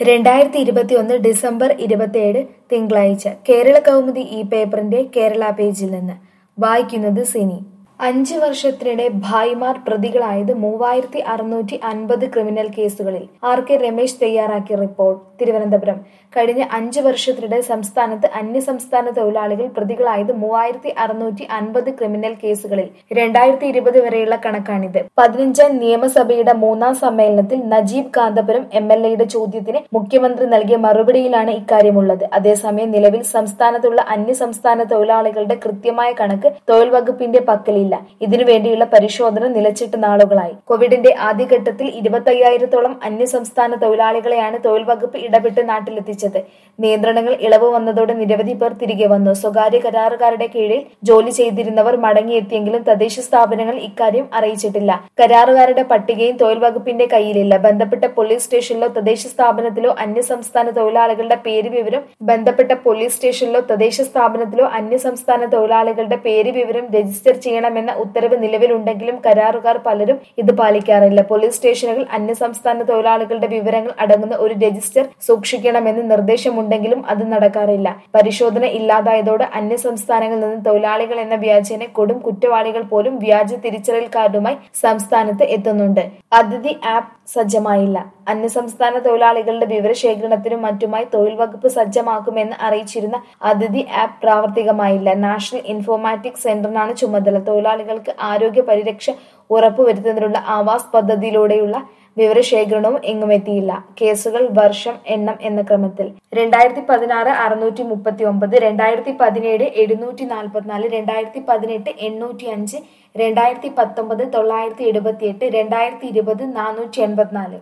രണ്ടായിരത്തി ഇരുപത്തിയൊന്ന് ഡിസംബർ ഇരുപത്തിയേഴ് തിങ്കളാഴ്ച കേരള കൗമുദി ഈ പേപ്പറിന്റെ കേരള പേജിൽ നിന്ന് വായിക്കുന്നത് സിനി അഞ്ച് വർഷത്തിനിടെ ഭായിമാർ പ്രതികളായത് മൂവായിരത്തി അറുന്നൂറ്റി അൻപത് ക്രിമിനൽ കേസുകളിൽ ആർ കെ രമേശ് തയ്യാറാക്കിയ റിപ്പോർട്ട് തിരുവനന്തപുരം കഴിഞ്ഞ അഞ്ച് വർഷത്തിനിടെ സംസ്ഥാനത്ത് അന്യസംസ്ഥാന തൊഴിലാളികൾ പ്രതികളായത് മൂവായിരത്തി അറുന്നൂറ്റി അൻപത് ക്രിമിനൽ കേസുകളിൽ രണ്ടായിരത്തി ഇരുപത് വരെയുള്ള കണക്കാണിത് പതിനഞ്ചാം നിയമസഭയുടെ മൂന്നാം സമ്മേളനത്തിൽ നജീബ് കാന്തപുരം എം എൽ എയുടെ ചോദ്യത്തിന് മുഖ്യമന്ത്രി നൽകിയ മറുപടിയിലാണ് ഇക്കാര്യമുള്ളത് അതേസമയം നിലവിൽ സംസ്ഥാനത്തുള്ള അന്യസംസ്ഥാന തൊഴിലാളികളുടെ കൃത്യമായ കണക്ക് തൊഴിൽ വകുപ്പിന്റെ പക്കലില്ല ഇതിനുവേണ്ടിയുള്ള പരിശോധന നിലച്ചിട്ട് നാളുകളായി കോവിഡിന്റെ ആദ്യഘട്ടത്തിൽ ഇരുപത്തയ്യായിരത്തോളം അന്യസംസ്ഥാന തൊഴിലാളികളെയാണ് തൊഴിൽ വകുപ്പ് ഇടപെട്ട് നാട്ടിലെത്തിച്ചത് നിയന്ത്രണങ്ങൾ ഇളവ് വന്നതോടെ നിരവധി പേർ തിരികെ വന്നു സ്വകാര്യ കരാറുകാരുടെ കീഴിൽ ജോലി ചെയ്തിരുന്നവർ മടങ്ങിയെത്തിയെങ്കിലും തദ്ദേശ സ്ഥാപനങ്ങൾ ഇക്കാര്യം അറിയിച്ചിട്ടില്ല കരാറുകാരുടെ പട്ടികയും തൊഴിൽ വകുപ്പിന്റെ കയ്യിലില്ല ബന്ധപ്പെട്ട പോലീസ് സ്റ്റേഷനിലോ തദ്ദേശ സ്ഥാപനത്തിലോ അന്യസംസ്ഥാന തൊഴിലാളികളുടെ പേര് വിവരം ബന്ധപ്പെട്ട പോലീസ് സ്റ്റേഷനിലോ തദ്ദേശ സ്ഥാപനത്തിലോ അന്യസംസ്ഥാന തൊഴിലാളികളുടെ പേര് വിവരം രജിസ്റ്റർ ചെയ്യണമെന്ന ഉത്തരവ് നിലവിലുണ്ടെങ്കിലും കരാറുകാർ പലരും ഇത് പാലിക്കാറില്ല പോലീസ് സ്റ്റേഷനുകൾ അന്യസംസ്ഥാന തൊഴിലാളികളുടെ വിവരങ്ങൾ അടങ്ങുന്ന ഒരു രജിസ്റ്റർ സൂക്ഷിക്കണമെന്ന് നിർദ്ദേശമുണ്ടെങ്കിലും അത് നടക്കാറില്ല പരിശോധന ഇല്ലാതായതോടെ അന്യസംസ്ഥാനങ്ങളിൽ നിന്ന് തൊഴിലാളികൾ എന്ന വ്യാജേന കൊടും കുറ്റവാളികൾ പോലും വ്യാജ തിരിച്ചറിയൽ കാർഡുമായി സംസ്ഥാനത്ത് എത്തുന്നുണ്ട് അതിഥി ആപ്പ് സജ്ജമായില്ല അന്യസംസ്ഥാന തൊഴിലാളികളുടെ വിവരശേഖരണത്തിനും മറ്റുമായി തൊഴിൽ വകുപ്പ് സജ്ജമാക്കുമെന്ന് അറിയിച്ചിരുന്ന അതിഥി ആപ്പ് പ്രാവർത്തികമായില്ല നാഷണൽ ഇൻഫോർമാറ്റിക് സെന്ററിനാണ് ചുമതല തൊഴിലാളികൾക്ക് ആരോഗ്യ പരിരക്ഷ ഉറപ്പുവരുത്തുന്നതിനുള്ള ആവാസ് പദ്ധതിയിലൂടെയുള്ള വിവരശേഖരണവും എങ്ങുമെത്തിയില്ല കേസുകൾ വർഷം എണ്ണം എന്ന ക്രമത്തിൽ രണ്ടായിരത്തി പതിനാറ് അറുന്നൂറ്റി മുപ്പത്തി ഒമ്പത് രണ്ടായിരത്തി പതിനേഴ് എഴുന്നൂറ്റി നാൽപ്പത്തിനാല് രണ്ടായിരത്തി പതിനെട്ട് എണ്ണൂറ്റി അഞ്ച് രണ്ടായിരത്തി പത്തൊമ്പത് തൊള്ളായിരത്തി എഴുപത്തിയെട്ട് രണ്ടായിരത്തി ഇരുപത് നാനൂറ്റി എൺപത്തിനാല്